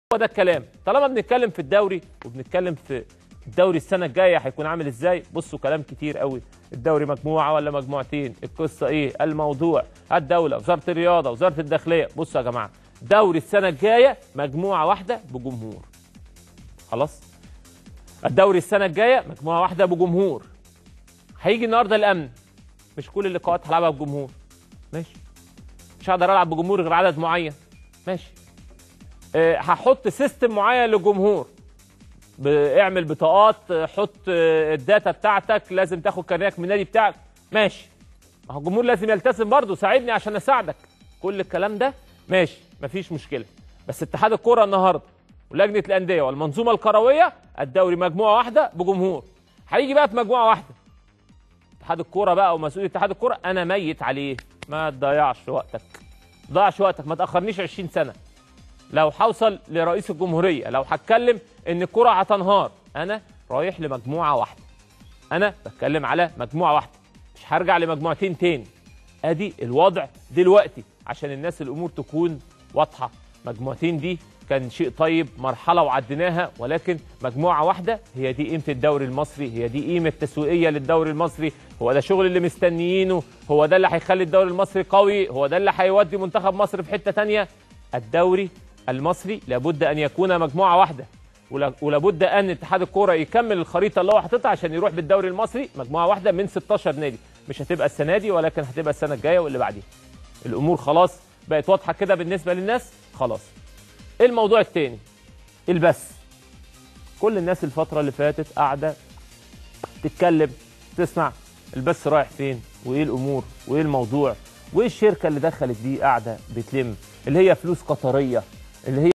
هو ده الكلام طالما بنتكلم في الدوري وبنتكلم في الدوري السنه الجايه هيكون عامل ازاي بصوا كلام كتير قوي الدوري مجموعه ولا مجموعتين القصه ايه الموضوع الدوله وزاره الرياضه وزاره الداخليه بصوا يا جماعه دوري السنه الجايه مجموعه واحده بجمهور خلاص الدوري السنه الجايه مجموعه واحده بجمهور هيجي النهارده الامن مش كل اللقاءات هلعبها بجمهور ماشي مش هقدر العب بجمهور غير عدد معين ماشي أه هحط سيستم معين للجمهور ب- اعمل بطاقات أه، حط أه، الداتا بتاعتك لازم تاخد كارنيك من النادي بتاعك ماشي ما هو الجمهور لازم يلتزم برضه ساعدني عشان اساعدك كل الكلام ده ماشي مفيش مشكله بس اتحاد الكوره النهارده ولجنه الانديه والمنظومه الكرويه الدوري مجموعه واحده بجمهور هيجي بقى في مجموعه واحده اتحاد الكوره بقى ومسؤول اتحاد الكوره انا ميت عليه ما تضيعش وقتك ضيعش وقتك ما تاخرنيش 20 سنه لو هوصل لرئيس الجمهوريه لو هتكلم ان الكره هتنهار انا رايح لمجموعه واحده انا بتكلم على مجموعه واحده مش هرجع لمجموعتين تاني ادي الوضع دلوقتي عشان الناس الامور تكون واضحه مجموعتين دي كان شيء طيب مرحله وعديناها ولكن مجموعه واحده هي دي قيمه الدوري المصري هي دي قيمه تسويقيه للدوري المصري هو ده شغل اللي مستنيينه هو ده اللي هيخلي الدوري المصري قوي هو ده اللي هيودي منتخب مصر في حته تانية الدوري المصري لابد ان يكون مجموعه واحده ولا- ولابد ان اتحاد الكوره يكمل الخريطه اللي هو حاططها عشان يروح بالدوري المصري مجموعه واحده من 16 نادي مش هتبقى السنه دي ولكن هتبقى السنه الجايه واللي بعديها الامور خلاص بقت واضحه كده بالنسبه للناس خلاص ايه الموضوع التاني البث كل الناس الفتره اللي فاتت قاعده تتكلم تسمع البث رايح فين وايه الامور وايه الموضوع وايه الشركه اللي دخلت دي قاعده بتلم اللي هي فلوس قطريه اللي هي